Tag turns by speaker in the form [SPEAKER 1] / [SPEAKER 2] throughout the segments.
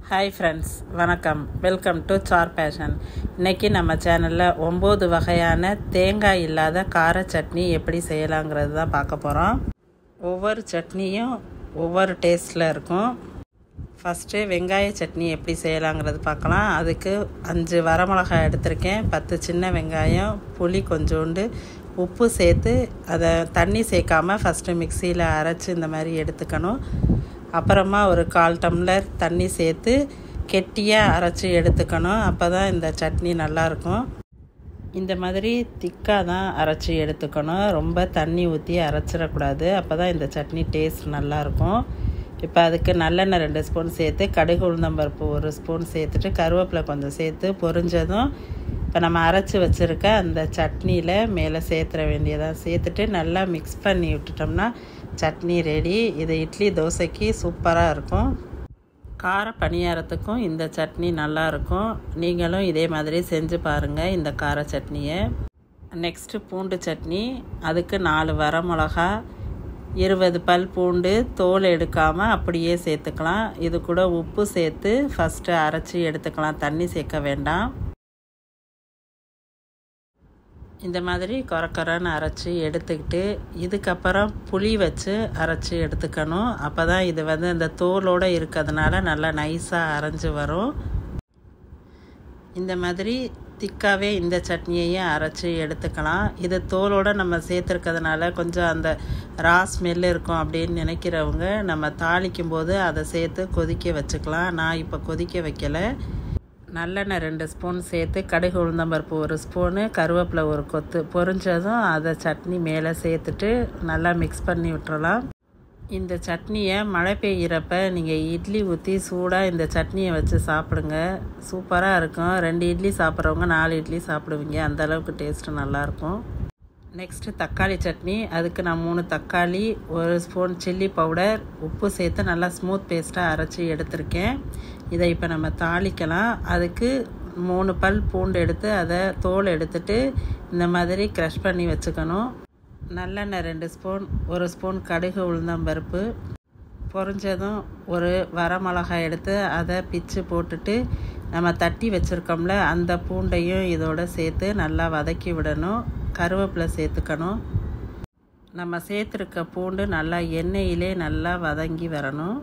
[SPEAKER 1] hi friends வணக்கம் welcome to சார் பேஷன் இன்றைக்கி நம்ம சேனலில் ஒம்பது வகையான தேங்காய் இல்லாத கார சட்னி எப்படி செய்யலாங்கிறது தான் பார்க்க போகிறோம் ஒவ்வொரு சட்னியும் ஒவ்வொரு டேஸ்ட்டில் இருக்கும் ஃபஸ்ட்டு வெங்காய சட்னி எப்படி செய்யலாங்கிறது பார்க்கலாம் அதுக்கு அஞ்சு வரமிளகாய் எடுத்திருக்கேன் பத்து சின்ன வெங்காயம் புளி கொஞ்சோண்டு உப்பு சேர்த்து அதை தண்ணி சேர்க்காமல் ஃபஸ்ட்டு மிக்சியில் அரைச்சி இந்த மாதிரி எடுத்துக்கணும் அப்புறமா ஒரு கால் டம்ளர் தண்ணி சேர்த்து கெட்டியாக அரைச்சி எடுத்துக்கணும் அப்போ தான் இந்த சட்னி நல்லாயிருக்கும் இந்த மாதிரி திக்காக தான் அரைச்சி எடுத்துக்கணும் ரொம்ப தண்ணி ஊற்றி அரைச்சிடக்கூடாது அப்போ தான் இந்த சட்னி டேஸ்ட் நல்லாயிருக்கும் இப்போ அதுக்கு நல்லெண்ணெய் ரெண்டு ஸ்பூன் சேர்த்து கடுகு உளுந்தம்பருப்பு ஒரு ஸ்பூன் சேர்த்துட்டு கருவேப்பிலை கொஞ்சம் சேர்த்து பொரிஞ்சதும் இப்போ நம்ம அரைச்சி வச்சுருக்க அந்த சட்னியில் மேலே சேர்த்துற வேண்டியதாக சேர்த்துட்டு நல்லா மிக்ஸ் பண்ணி விட்டுட்டோம்னா சட்னி ரெடி இது இட்லி தோசைக்கு சூப்பராக இருக்கும் கார பணியாரத்துக்கும் இந்த சட்னி நல்லாயிருக்கும் நீங்களும் இதே மாதிரி செஞ்சு பாருங்கள் இந்த கார சட்னியை நெக்ஸ்ட்டு பூண்டு சட்னி அதுக்கு நாலு வரமிளகா இருபது பல் பூண்டு தோல் எடுக்காமல் அப்படியே சேர்த்துக்கலாம் இது கூட உப்பு சேர்த்து ஃபஸ்ட்டு அரைச்சி எடுத்துக்கலாம் தண்ணி சேர்க்க வேண்டாம் இந்த மாதிரி கொரக்கொரன்னு அரைச்சி எடுத்துக்கிட்டு இதுக்கப்புறம் புளி வச்சு அரைச்சி எடுத்துக்கணும் அப்போ தான் இது வந்து இந்த தோலோடு இருக்கிறதுனால நல்லா நைஸாக அரைஞ்சி வரும் இந்த மாதிரி திக்காகவே இந்த சட்னியையும் அரைச்சி எடுத்துக்கலாம் இது தோலோடு நம்ம சேர்த்துருக்கிறதுனால கொஞ்சம் அந்த ரா ஸ்மெல் இருக்கும் அப்படின்னு நினைக்கிறவங்க நம்ம தாளிக்கும் போது அதை சேர்த்து கொதிக்க வச்சுக்கலாம் நான் இப்போ கொதிக்க வைக்கலை நல்லெண்ணெய் ரெண்டு ஸ்பூன் சேர்த்து கடுகு உளுந்தம்பருப்பு ஒரு ஸ்பூனு கருவேப்பிலை ஒரு கொத்து பொரிஞ்சதும் அதை சட்னி மேலே சேர்த்துட்டு நல்லா மிக்ஸ் பண்ணி விட்டுறலாம் இந்த சட்னியை மழை பெய்கிறப்ப நீங்கள் இட்லி ஊற்றி சூடாக இந்த சட்னியை வச்சு சாப்பிடுங்க சூப்பராக இருக்கும் ரெண்டு இட்லி சாப்பிட்றவங்க நாலு இட்லி சாப்பிடுவீங்க அந்தளவுக்கு டேஸ்ட்டு நல்லாயிருக்கும் நெக்ஸ்ட்டு தக்காளி சட்னி அதுக்கு நான் மூணு தக்காளி ஒரு ஸ்பூன் சில்லி பவுடர் உப்பு சேர்த்து நல்லா ஸ்மூத் பேஸ்ட்டாக அரைச்சி எடுத்திருக்கேன் இதை இப்போ நம்ம தாளிக்கலாம் அதுக்கு மூணு பல் பூண்டு எடுத்து அதை தோல் எடுத்துட்டு இந்த மாதிரி க்ரஷ் பண்ணி வச்சுக்கணும் நல்லெண்ணெய் ரெண்டு ஸ்பூன் ஒரு ஸ்பூன் கடுகு உளுந்தம்பருப்பு பொரிஞ்சதும் ஒரு வரமிளகாய் எடுத்து அதை பிச்சு போட்டுட்டு நம்ம தட்டி வச்சுருக்கோம்ல அந்த பூண்டையும் இதோட சேர்த்து நல்லா வதக்கி விடணும் கருவேப்பிலை சேர்த்துக்கணும் நம்ம சேர்த்துருக்க பூண்டு நல்லா எண்ணெயிலே நல்லா வதங்கி வரணும்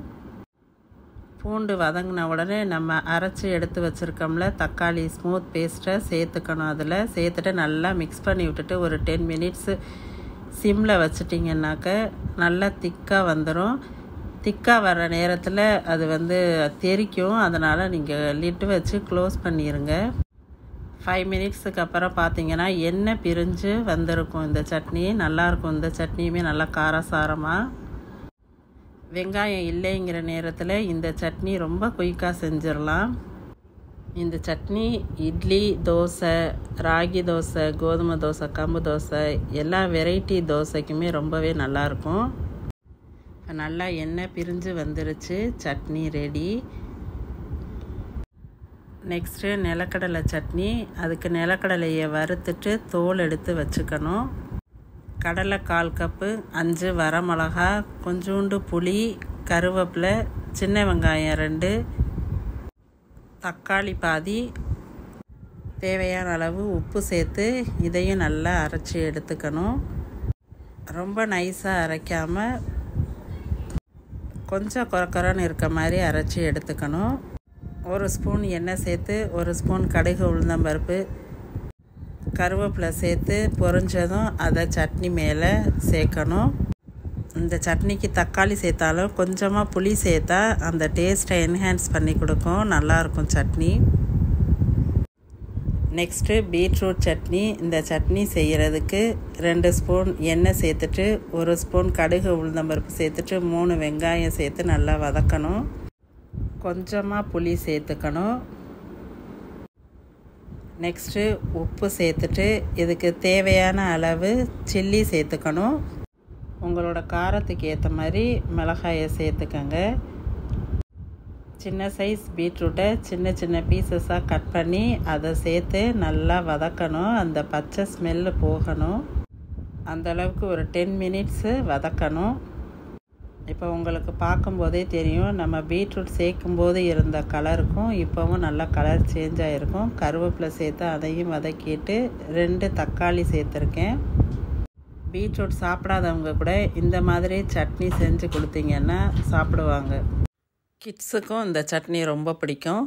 [SPEAKER 1] பூண்டு வதங்கின உடனே நம்ம அரைச்சி எடுத்து வச்சுருக்கோம்ல தக்காளி ஸ்மூத் பேஸ்ட்டை சேர்த்துக்கணும் அதில் சேர்த்துட்டு நல்லா மிக்ஸ் பண்ணி விட்டுட்டு ஒரு டென் மினிட்ஸு சிம்மில் வச்சிட்டிங்கன்னாக்க நல்லா திக்காக வந்துடும் திக்காக வர நேரத்தில் அது வந்து தெரிக்கும் அதனால் நீங்கள் லிட்டு வச்சு க்ளோஸ் பண்ணிடுங்க ஃபைவ் மினிட்ஸுக்கு அப்புறம் பார்த்தீங்கன்னா எண்ணெய் பிரிஞ்சு வந்திருக்கும் இந்த சட்னி நல்லாயிருக்கும் இந்த சட்னியுமே நல்லா காரசாரமாக வெங்காயம் இல்லைங்கிற நேரத்தில் இந்த சட்னி ரொம்ப குயிக்காக செஞ்சிடலாம் இந்த சட்னி இட்லி தோசை ராகி தோசை கோதுமை தோசை கம்பு தோசை எல்லா வெரைட்டி தோசைக்குமே ரொம்பவே நல்லாயிருக்கும் நல்லா எண்ணெய் பிரிஞ்சு வந்துருச்சு சட்னி ரெடி நெக்ஸ்ட்டு நிலக்கடலை சட்னி அதுக்கு நிலக்கடலையை வறுத்துட்டு தோல் எடுத்து வச்சுக்கணும் கடலை கால் கப்பு அஞ்சு வரமிளகா கொஞ்சோண்டு புளி கருவேப்பிலை சின்ன வெங்காயம் ரெண்டு தக்காளி பாதி தேவையான அளவு உப்பு சேர்த்து இதையும் நல்லா அரைச்சி எடுத்துக்கணும் ரொம்ப நைஸாக அரைக்காமல் கொஞ்சம் குறக்குறன்னு இருக்க மாதிரி அரைச்சி எடுத்துக்கணும் ஒரு ஸ்பூன் எண்ணெய் சேர்த்து ஒரு ஸ்பூன் கடுகு உளுந்தம்பருப்பு கருவேப்பிலை சேர்த்து பொரிஞ்சதும் அதை சட்னி மேலே சேர்க்கணும் இந்த சட்னிக்கு தக்காளி சேர்த்தாலும் கொஞ்சமாக புளி சேர்த்தா அந்த டேஸ்ட்டை என்ஹான்ஸ் பண்ணி கொடுக்கும் நல்லாயிருக்கும் சட்னி நெக்ஸ்ட்டு பீட்ரூட் சட்னி இந்த சட்னி செய்கிறதுக்கு ரெண்டு ஸ்பூன் எண்ணெய் சேர்த்துட்டு ஒரு ஸ்பூன் கடுகு உளுந்தம்பருப்பு சேர்த்துட்டு மூணு வெங்காயம் சேர்த்து நல்லா வதக்கணும் கொஞ்சமாக புளி சேர்த்துக்கணும் நெக்ஸ்ட்டு உப்பு சேர்த்துட்டு இதுக்கு தேவையான அளவு சில்லி சேர்த்துக்கணும் உங்களோட காரத்துக்கு ஏற்ற மாதிரி மிளகாயை சேர்த்துக்கங்க சின்ன சைஸ் பீட்ரூட்டை சின்ன சின்ன பீசஸாக கட் பண்ணி அதை சேர்த்து நல்லா வதக்கணும் அந்த பச்சை ஸ்மெல்லு போகணும் அந்தளவுக்கு ஒரு டென் மினிட்ஸு வதக்கணும் இப்போ உங்களுக்கு பார்க்கும்போதே தெரியும் நம்ம பீட்ரூட் சேர்க்கும்போது இருந்த கலருக்கும் இப்போவும் நல்லா கலர் சேஞ்ச் ஆகிருக்கும் கருவேப்பிலை சேர்த்து அதையும் வதக்கிட்டு ரெண்டு தக்காளி சேர்த்துருக்கேன் பீட்ரூட் சாப்பிடாதவங்க கூட இந்த மாதிரி சட்னி செஞ்சு கொடுத்தீங்கன்னா சாப்பிடுவாங்க கிட்ஸுக்கும் இந்த சட்னி ரொம்ப பிடிக்கும்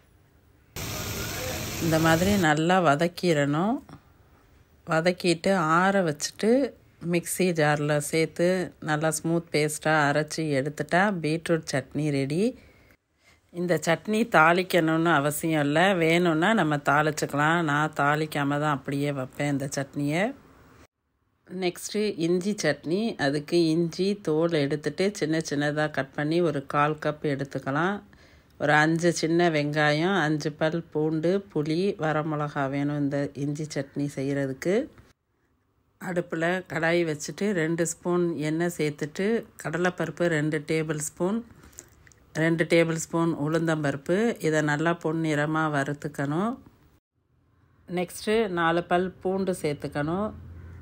[SPEAKER 1] இந்த மாதிரி நல்லா வதக்கிடணும் வதக்கிட்டு ஆற வச்சுட்டு மிக்சி ஜாரில் சேர்த்து நல்லா ஸ்மூத் பேஸ்ட்டாக அரைச்சி எடுத்துட்டா பீட்ரூட் சட்னி ரெடி இந்த சட்னி தாளிக்கணும்னு அவசியம் இல்லை வேணும்னா நம்ம தாளிச்சுக்கலாம் நான் தாளிக்காமல் தான் அப்படியே வைப்பேன் இந்த சட்னியை நெக்ஸ்ட்டு இஞ்சி சட்னி அதுக்கு இஞ்சி தோல் எடுத்துட்டு சின்ன சின்னதாக கட் பண்ணி ஒரு கால் கப் எடுத்துக்கலாம் ஒரு அஞ்சு சின்ன வெங்காயம் அஞ்சு பல் பூண்டு புளி வரமிளகா வேணும் இந்த இஞ்சி சட்னி செய்கிறதுக்கு அடுப்பில் கடாய் வச்சுட்டு ரெண்டு ஸ்பூன் எண்ணெய் சேர்த்துட்டு கடலைப்பருப்பு ரெண்டு டேபிள் ஸ்பூன் ரெண்டு டேபிள் ஸ்பூன் உளுந்தம்பருப்பு இதை நல்லா பொன்னிறமாக வறுத்துக்கணும் நெக்ஸ்ட்டு நாலு பல் பூண்டு சேர்த்துக்கணும்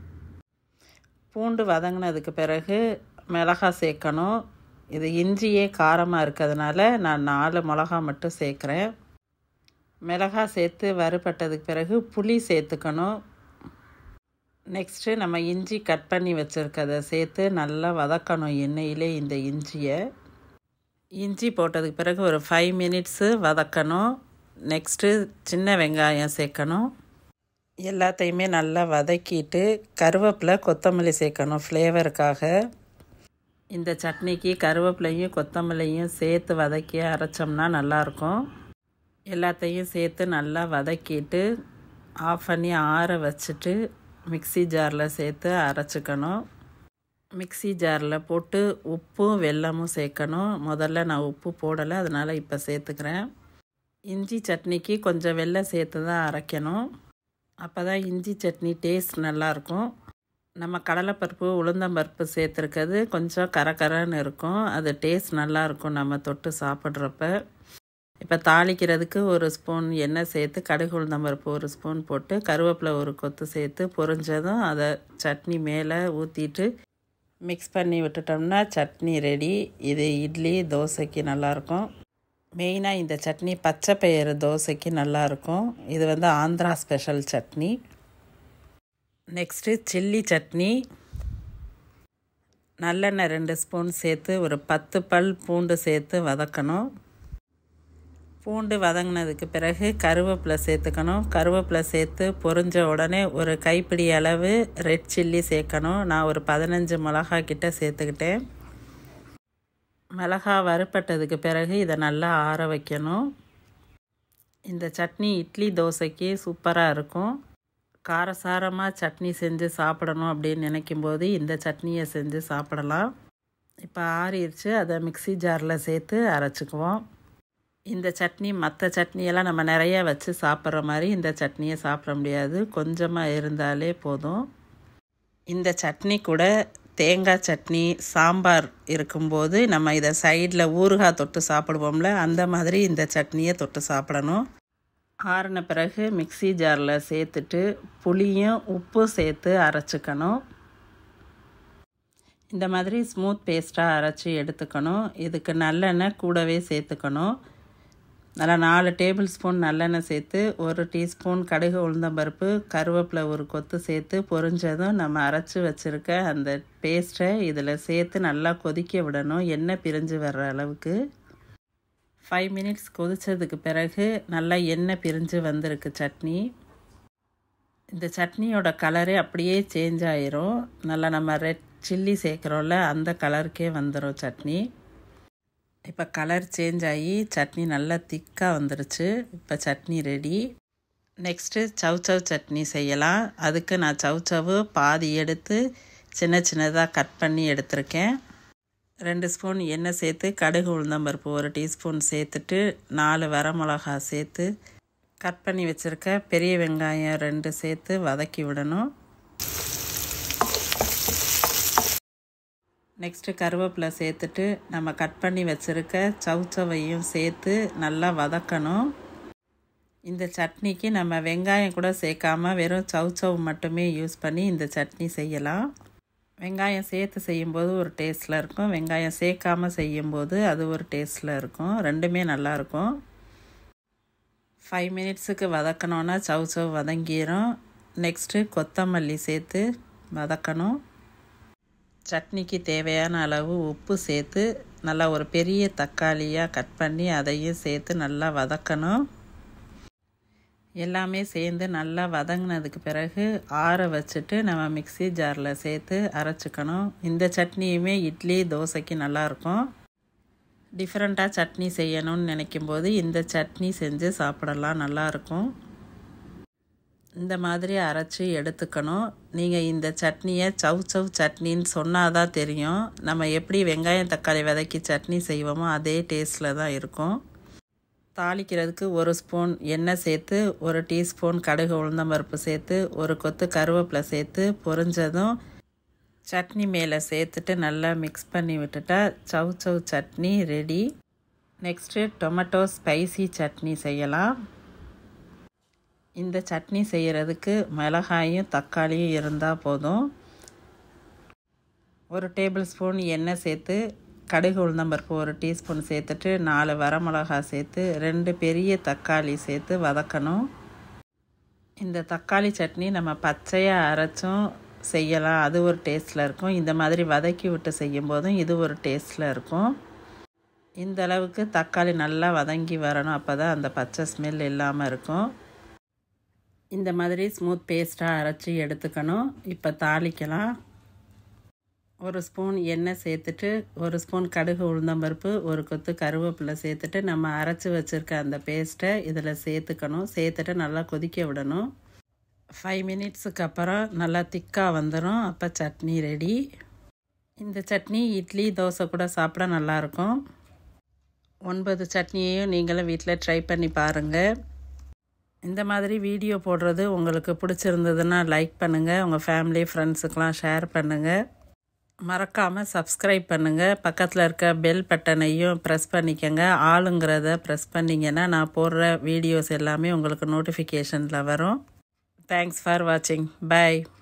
[SPEAKER 1] பூண்டு வதங்கினதுக்கு பிறகு மிளகா சேர்க்கணும் இது இஞ்சியே காரமாக இருக்கிறதுனால நான் நாலு மிளகா மட்டும் சேர்க்குறேன் மிளகா சேர்த்து வறுபட்டதுக்கு பிறகு புளி சேர்த்துக்கணும் நெக்ஸ்ட்டு நம்ம இஞ்சி கட் பண்ணி வச்சுருக்கதை சேர்த்து நல்லா வதக்கணும் எண்ணெயிலே இந்த இஞ்சியை இஞ்சி போட்டதுக்கு பிறகு ஒரு ஃபைவ் மினிட்ஸு வதக்கணும் நெக்ஸ்ட்டு சின்ன வெங்காயம் சேர்க்கணும் எல்லாத்தையுமே நல்லா வதக்கிட்டு கருவேப்பிலை கொத்தமல்லி சேர்க்கணும் ஃப்ளேவருக்காக இந்த சட்னிக்கு கருவேப்பிலையும் கொத்தமல்லியும் சேர்த்து வதக்கி அரைச்சோம்னா நல்லாயிருக்கும் எல்லாத்தையும் சேர்த்து நல்லா வதக்கிட்டு ஆஃப் பண்ணி ஆற வச்சுட்டு மிக்சி ஜாரில் சேர்த்து அரைச்சிக்கணும் மிக்சி ஜாரில் போட்டு உப்பும் வெல்லமும் சேர்க்கணும் முதல்ல நான் உப்பு போடலை அதனால் இப்போ சேர்த்துக்கிறேன் இஞ்சி சட்னிக்கு கொஞ்சம் வெல்லம் சேர்த்து தான் அரைக்கணும் அப்போ தான் இஞ்சி சட்னி டேஸ்ட் நல்லாயிருக்கும் நம்ம கடலைப்பருப்பு உளுந்தம்பருப்பு சேர்த்துருக்கிறது கொஞ்சம் கரகரன்னு இருக்கும் அது டேஸ்ட் நல்லாயிருக்கும் நம்ம தொட்டு சாப்பிட்றப்ப இப்போ தாளிக்கிறதுக்கு ஒரு ஸ்பூன் எண்ணெய் சேர்த்து கடுகு உளுந்தம்பருப்பு ஒரு ஸ்பூன் போட்டு கருவேப்பிலை ஒரு கொத்து சேர்த்து பொரிஞ்சதும் அதை சட்னி மேலே ஊற்றிட்டு மிக்ஸ் பண்ணி விட்டுட்டோம்னா சட்னி ரெடி இது இட்லி தோசைக்கு நல்லாயிருக்கும் மெயினாக இந்த சட்னி பச்சை பயிறு தோசைக்கு நல்லாயிருக்கும் இது வந்து Andhra special chutney next chilli chutney நல்லெண்ணெய் ரெண்டு ஸ்பூன் சேர்த்து ஒரு பத்து பல் பூண்டு சேர்த்து வதக்கணும் பூண்டு வதங்கினதுக்கு பிறகு கருவேப்பிலை சேர்த்துக்கணும் கருவேப்பிலை சேர்த்து பொரிஞ்ச உடனே ஒரு கைப்பிடி அளவு ரெட் சில்லி சேர்க்கணும் நான் ஒரு பதினஞ்சு மிளகா கிட்ட சேர்த்துக்கிட்டேன் மிளகா வறுப்பட்டதுக்கு பிறகு இதை நல்லா ஆற வைக்கணும் இந்த சட்னி இட்லி தோசைக்கு சூப்பராக இருக்கும் காரசாரமாக சட்னி செஞ்சு சாப்பிடணும் அப்படின்னு நினைக்கும்போது இந்த சட்னியை செஞ்சு சாப்பிடலாம் இப்போ ஆறிடுச்சு அதை மிக்சி ஜாரில் சேர்த்து அரைச்சிக்குவோம் இந்த சட்னி மற்ற சட்னியெல்லாம் நம்ம நிறைய வச்சு சாப்பிட்ற மாதிரி இந்த சட்னியை சாப்பிட முடியாது கொஞ்சமாக இருந்தாலே போதும் இந்த சட்னி கூட தேங்காய் சட்னி சாம்பார் இருக்கும்போது நம்ம இதை சைடில் ஊறுகாய் தொட்டு சாப்பிடுவோம்ல அந்த மாதிரி இந்த சட்னியை தொட்டு சாப்பிடணும் ஆறின பிறகு மிக்சி ஜாரில் சேர்த்துட்டு புளியும் உப்பு சேர்த்து அரைச்சிக்கணும் இந்த மாதிரி ஸ்மூத் பேஸ்ட்டாக அரைச்சி எடுத்துக்கணும் இதுக்கு நல்லெண்ணெய் கூடவே சேர்த்துக்கணும் நல்லா நாலு டேபிள் ஸ்பூன் நல்லெண்ணெய் சேர்த்து ஒரு டீஸ்பூன் கடுகு உளுந்தம்பருப்பு கருவேப்பிலை ஒரு கொத்து சேர்த்து பொரிஞ்சதும் நம்ம அரைச்சி வச்சுருக்க அந்த பேஸ்ட்டை இதில் சேர்த்து நல்லா கொதிக்க விடணும் எண்ணெய் பிரிஞ்சு வர்ற அளவுக்கு ஃபைவ் மினிட்ஸ் கொதித்ததுக்கு பிறகு நல்லா எண்ணெய் பிரிஞ்சு வந்திருக்கு சட்னி இந்த சட்னியோட கலரே அப்படியே சேஞ்ச் ஆயிரும் நல்லா நம்ம ரெட் சில்லி சேர்க்குறோம்ல அந்த கலருக்கே வந்துடும் சட்னி இப்போ கலர் சேஞ்ச் ஆகி சட்னி நல்லா திக்காக வந்துருச்சு இப்போ சட்னி ரெடி நெக்ஸ்ட்டு சவ் சட்னி செய்யலாம் அதுக்கு நான் சவ் பாதி எடுத்து சின்ன சின்னதாக கட் பண்ணி எடுத்திருக்கேன் ரெண்டு ஸ்பூன் எண்ணெய் சேர்த்து கடுகு உளுந்தம்பருப்பு ஒரு டீஸ்பூன் சேர்த்துட்டு நாலு வரமிளகா சேர்த்து கட் பண்ணி வச்சுருக்க பெரிய வெங்காயம் ரெண்டு சேர்த்து வதக்கி விடணும் நெக்ஸ்ட்டு கருவேப்பிலை சேர்த்துட்டு நம்ம கட் பண்ணி வச்சுருக்க சவுச்சவையும் சேர்த்து நல்லா வதக்கணும் இந்த சட்னிக்கு நம்ம வெங்காயம் கூட சேர்க்காம வெறும் சவுச்சவ் மட்டுமே யூஸ் பண்ணி இந்த சட்னி செய்யலாம் வெங்காயம் சேர்த்து செய்யும்போது ஒரு டேஸ்ட்டில் இருக்கும் வெங்காயம் சேர்க்காமல் செய்யும்போது அது ஒரு டேஸ்ட்டில் இருக்கும் ரெண்டுமே நல்லாயிருக்கும் ஃபைவ் மினிட்ஸுக்கு வதக்கணுன்னா சவு சவு வதங்கிடும் நெக்ஸ்ட்டு கொத்தமல்லி சேர்த்து வதக்கணும் சட்னிக்கு தேவையான அளவு உப்பு சேர்த்து நல்லா ஒரு பெரிய தக்காளியாக கட் பண்ணி அதையும் சேர்த்து நல்லா வதக்கணும் எல்லாமே சேர்ந்து நல்லா வதங்கினதுக்கு பிறகு ஆற வச்சுட்டு நம்ம மிக்சி ஜாரில் சேர்த்து அரைச்சிக்கணும் இந்த சட்னியுமே இட்லி தோசைக்கு நல்லாயிருக்கும் டிஃப்ரெண்ட்டாக சட்னி செய்யணும்னு நினைக்கும் போது இந்த சட்னி செஞ்சு சாப்பிடலாம் நல்லாயிருக்கும் இந்த மாதிரி அரைச்சி எடுத்துக்கணும் நீங்கள் இந்த சட்னியை சவ் சவ் சட்னின்னு சொன்னால் தான் தெரியும் நம்ம எப்படி வெங்காயம் தக்காளி வதக்கி சட்னி செய்வோமோ அதே டேஸ்ட்டில் தான் இருக்கும் தாளிக்கிறதுக்கு ஒரு ஸ்பூன் எண்ணெய் சேர்த்து ஒரு டீஸ்பூன் கடுகு உளுந்தம்பருப்பு சேர்த்து ஒரு கொத்து கருவேப்பிலை சேர்த்து பொரிஞ்சதும் சட்னி மேலே சேர்த்துட்டு நல்லா மிக்ஸ் பண்ணி விட்டுட்டா chow chow chutney ready next tomato spicy chutney செய்யலாம் இந்த சட்னி செய்கிறதுக்கு மிளகாயும் தக்காளியும் இருந்தால் போதும் ஒரு டேபிள் ஸ்பூன் எண்ணெய் சேர்த்து கடுகு உளுந்தம்பருப்பு ஒரு டீஸ்பூன் சேர்த்துட்டு நாலு வரமிளகா சேர்த்து ரெண்டு பெரிய தக்காளி சேர்த்து வதக்கணும் இந்த தக்காளி சட்னி நம்ம பச்சையாக அரைச்சும் செய்யலாம் அது ஒரு டேஸ்ட்டில் இருக்கும் இந்த மாதிரி வதக்கி விட்டு செய்யும் போதும் இது ஒரு டேஸ்ட்டில் இருக்கும் இந்த அளவுக்கு தக்காளி நல்லா வதங்கி வரணும் அப்போ தான் அந்த பச்சை ஸ்மெல் இல்லாமல் இருக்கும் இந்த மாதிரி ஸ்மூத் பேஸ்ட்டாக அரைச்சி எடுத்துக்கணும் இப்போ தாளிக்கலாம் ஒரு ஸ்பூன் எண்ணெய் சேர்த்துட்டு ஒரு ஸ்பூன் கடுகு உளுந்தம்பருப்பு ஒரு கொத்து கருவேப்பிலை சேர்த்துட்டு நம்ம அரைச்சி வச்சுருக்க அந்த பேஸ்ட்டை இதில் சேர்த்துக்கணும் சேர்த்துட்டு நல்லா கொதிக்க விடணும் ஃபைவ் மினிட்ஸுக்கு அப்புறம் நல்லா திக்காக வந்துடும் அப்போ சட்னி ரெடி இந்த சட்னி இட்லி தோசை கூட சாப்பிட நல்லாயிருக்கும் ஒன்பது சட்னியையும் நீங்களும் வீட்டில் ட்ரை பண்ணி பாருங்கள் இந்த மாதிரி வீடியோ போடுறது உங்களுக்கு பிடிச்சிருந்ததுன்னா லைக் பண்ணுங்கள் உங்கள் ஃபேமிலி ஃப்ரெண்ட்ஸுக்கெலாம் ஷேர் பண்ணுங்கள் மறக்காமல் சப்ஸ்கிரைப் பண்ணுங்கள் பக்கத்தில் இருக்க பெல் பட்டனையும் ப்ரெஸ் பண்ணிக்கோங்க ஆளுங்கிறத ப்ரெஸ் பண்ணிங்கன்னா நான் போடுற வீடியோஸ் எல்லாமே உங்களுக்கு நோட்டிஃபிகேஷனில் வரும் தேங்க்ஸ் ஃபார் வாட்சிங் பாய்